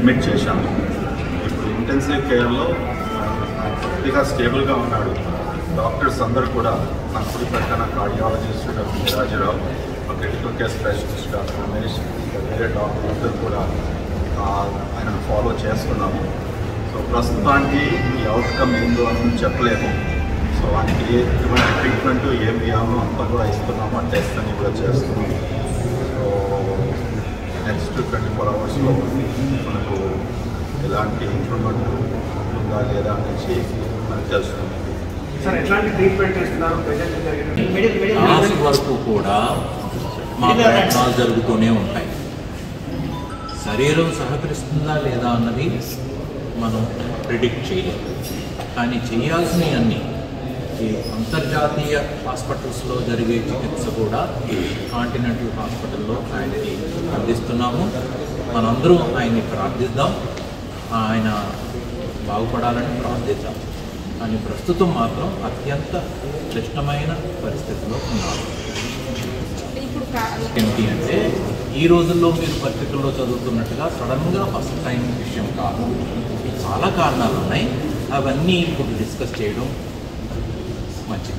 admit చేశాము ఇప్పుడు intensive కేర్లో పూర్తిగా స్టేబుల్గా ఉన్నాడు డాక్టర్స్ అందరూ కూడా నా కుడి పక్కన cardiologist doctor Nirajarao critical care specialist doctor Ramesh ఇంకా వేరే డాక్టర్ అందరూ కూడా ఆ, ఆయనను ఫాలో చేస్తున్నాము సో ప్రస్తుతానికి ఈ అవుట్కమ్ ఏందో అని చెప్పలేము సో ఆయనకి ఏ ఎటువంటి ట్రీట్మెంట్ ఏం ఇవ్వాలో అంతా కూడా ఇస్తున్నాము ఆ టెస్ట్ అని కూడా చేస్తున్నాము సో నెక్స్ట్ ట్వంటీ ఫోర్ అవర్స్లో మనకు ఎలాంటి ఇంప్రూవ్మెంట్ ఉందా లేదా అనేసి మనకు తెలుస్తుంది సార్ ఎట్లాంటి ట్రీట్మెంట్ ఇస్తున్నారు ప్రజెంట్ జరిగిన లాస్ట్ వరకు కూడా మా ప్రయత్నాలు జరుగుతూనే ఉంటాయి శరీరం సహకరిస్తుందా లేదా అన్నది మనం ప్రిడిక్ట్ చేయలేము కానీ చేయాల్సినవి అన్నీ ఈ అంతర్జాతీయ హాస్పిటల్స్లో జరిగే చికిత్స కూడా కాంటినెంటల్ హాస్పిటల్లో ఆయనకి అందిస్తున్నాము మనందరం ఆయన్ని ప్రార్థిద్దాం ఆయన బాగుపడాలని ప్రార్థిద్దాం కానీ ప్రస్తుతం మాత్రం అత్యంత క్లిష్టమైన పరిస్థితిలో ఉన్నారు ఇప్పుడు కా- ఏంటి అంటే ఈ రోజుల్లో మీరు పత్రికల్లో చదువుతున్నట్టుగా సడన్గా ఫస్ట్ టైం విషయం కాదు చాలా కారణాలు ఉన్నాయి అవన్నీ ఇప్పుడు డిస్కస్ చేయడం మంచిది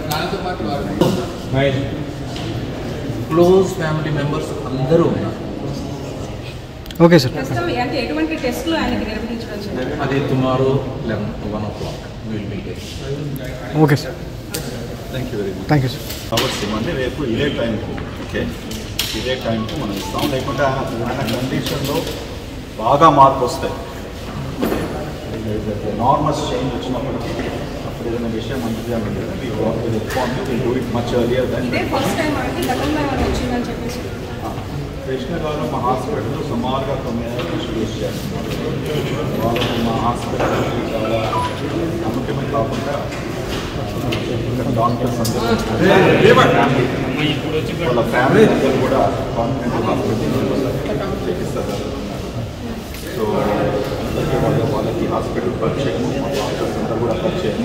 క్లోజ్ ఫ్యామిలీ మెంబర్స్ అందరూ ఉన్నారు ఓకే సార్ ప్రస్తుతం అంటే ఎటువంటి టెస్టులు ఆయనకి నిర్వహించడం జరిగింది అది tomorrow eleven one o'clock will meet okay sir thank you very much thank you sir hours ఇవ్వండి రేపు ఇదే టైంకు ఓకే ఇదే టైంకు మనం ఇస్తాం లేకుంటే ఆయన ఆయన కండిషన్లో బాగా మార్పు వస్తాయి నార్మల్ చేంజ్ వచ్చినప్పటికీ అప్పుడు ఏదైనా విషయం మంచిగా ఉంటుంది inform you do it much earlier then ఇదే ఫస్ట్ టైం అంటే గతంలో ఏమైనా వచ్చిందని చెప్పేసి కృష్ణ గారు మా హాస్పిటల్ సుమారుగా తొమ్మిది ఏళ్ళ నుంచి యూజ్ చేస్తున్నారు వాళ్ళు మా హాస్పిటల్ చాలా నమ్మకమే కాకుండా ఇక్కడ డాక్టర్స్ అందరూ ఫ్యామిలీ వాళ్ళ ఫ్యామిలీ అందరూ కూడా కాన్ఫిడెంట్ హాస్పిటల్ చికిత్స సో అందరికీ వాళ్ళ వాళ్ళకి హాస్పిటల్ పరిచయం మా డాక్టర్స్ అందరూ కూడా పరిచయం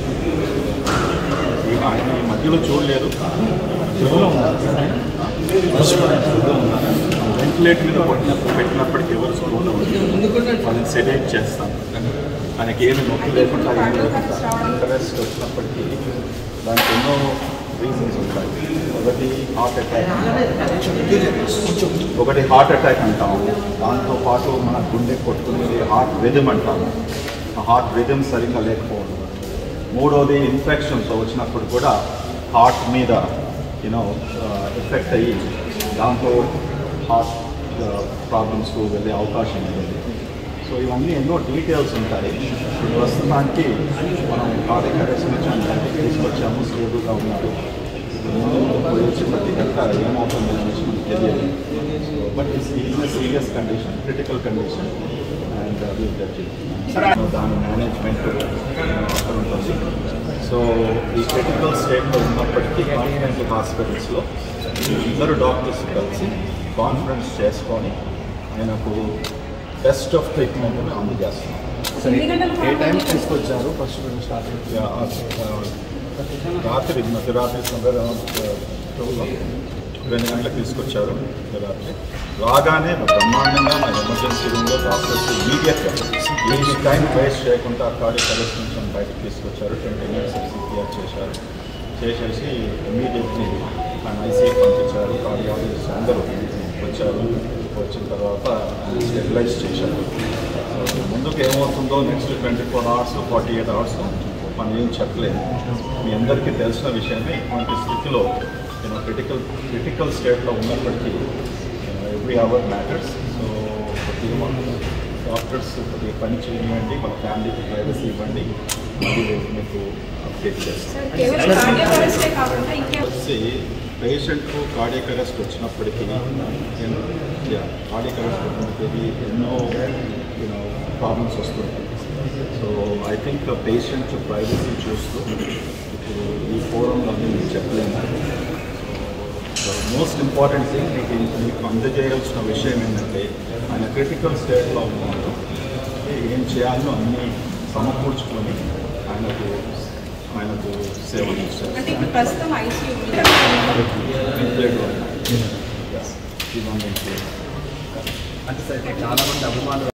ఈ ఆయన ఈ మధ్యలో చూడలేదు చెవులో ఉన్నారు వెంటిలేట్ మీద పట్టినప్పుడు పెట్టినప్పటికీ ఎవరు స్కూల్లో వాళ్ళని సెడేట్ చేస్తాం ఆయనకి ఏమి నొప్పి లేకుండా ఏమి లేకుండా ఇంట్రెస్ట్ వచ్చినప్పటికీ దానికి ఎన్నో రీజన్స్ ఉంటాయి ఒకటి హార్ట్ అటాక్ ఒకటి హార్ట్ అటాక్ అంటాము దాంతో పాటు మన గుండె కొట్టుకునేది హార్ట్ రిథమ్ అంటాము ఆ హార్ట్ రిథమ్ సరిగ్గా లేకపోవడం మూడోది ఇన్ఫెక్షన్స్ వచ్చినప్పుడు కూడా హార్ట్ మీద యూనో ఎఫెక్ట్ అయ్యి దాంతో హార్ట్ ప్రాబ్లమ్స్ వెళ్ళే అవకాశం ఉంటుంది సో ఇవన్నీ ఎన్నో డీటెయిల్స్ ఉంటాయి ప్రస్తుతానికి మనం కార్డియక్ అరెస్ట్ నుంచి అందరికీ తీసుకొచ్చాము స్టేబుల్గా ఉన్నారు పోయి వచ్చేప్పటికీ కనుక ఏమవుతుంది అనేసి మనకు తెలియదు so but it's is serious condition critical condition and దాని మేనేజ్మెంట్ అక్కడ ఉంటుంది సో ఈ క్రిటికల్ స్టేట్లో ఉన్నప్పటికీ కాన్ఫిడెంట్ హాస్పిటల్స్లో ఇద్దరు డాక్టర్స్ కలిసి కాన్ఫరెన్స్ చేసుకొని ఆయనకు బెస్ట్ ఆఫ్ ట్రీట్మెంట్ అందజేస్తున్నాం ఎన్ని గంటల ఏ టైం పాటు తీసుకొచ్చారు ఫస్ట్ స్టార్ట్ యా, ఆ, రాత్రి మధ్యరాత్రి సందర్భ రెండు గంటలకు తీసుకొచ్చారు రాత్రి రాగానే బ్రహ్మాండంగా మన ఎమర్జెన్సీ రూమ్లో డాక్టర్స్ ఇమీడియట్గా ఈ టైం వేస్ట్ చేయకుండా కార్డియక్ అరెస్ట్ నుంచి మనం బయటకు తీసుకొచ్చారు ట్వంటీ మినిట్స్ సిపిఆర్ చేశారు చేసేసి ఇమీడియట్లీ ఆయన ఐసీఐ పంపించారు కార్డియాలజిస్ట్ అందరూ వచ్చారు వచ్చిన తర్వాత స్టెబిలైజ్ చేశారు సో ముందుకు ఏమవుతుందో next twenty four hours forty eight hours మనం ఏం చెప్పలేదు మీ అందరికీ తెలిసిన విషయమే ఇటువంటి స్థితిలో నేను క్రిటికల్ క్రిటికల్ స్టేట్లో ఉన్నప్పటికీ ఎవ్రీ అవర్ మ్యాటర్స్ సో కొద్దిగా డాక్టర్స్ కొద్దిగా పని చేయనివ్వండి మన ఫ్యామిలీకి ప్రైవసీ ఇవ్వండి మళ్ళీ రేపు మీకు అప్డేట్ చేస్తాం సార్ కేవలం కార్డియక్ అరెస్టే కాకుండా ఇంకే వచ్చి పేషెంట్కు కార్డియక్ అరెస్ట్ వచ్చినప్పటికీ కార్డియక్ అరెస్ట్ వచ్చినప్పటికీ ఎన్నో యూనో ప్రాబ్లమ్స్ వస్తుంటాయి so I think patient privacy చూస్తూ ఇప్పుడు ఈ ఫోరంలో నేను చెప్పలేను మోస్ట్ ఇంపార్టెంట్ థింగ్ మీకు మీకు అందజేయాల్సిన విషయం ఏంటంటే ఆయన క్రిటికల్ స్టేట్లో ఉన్నారు ఏం చేయాలో అన్నీ సమకూర్చుకొని ఆయనకు ఆయనకు సేవలు ఇస్తారు అంటే ఇప్పుడు ప్రస్తుతం ఐసీయూ ఇవ్వండి అంటే సార్ చాలా మంది అభిమానులు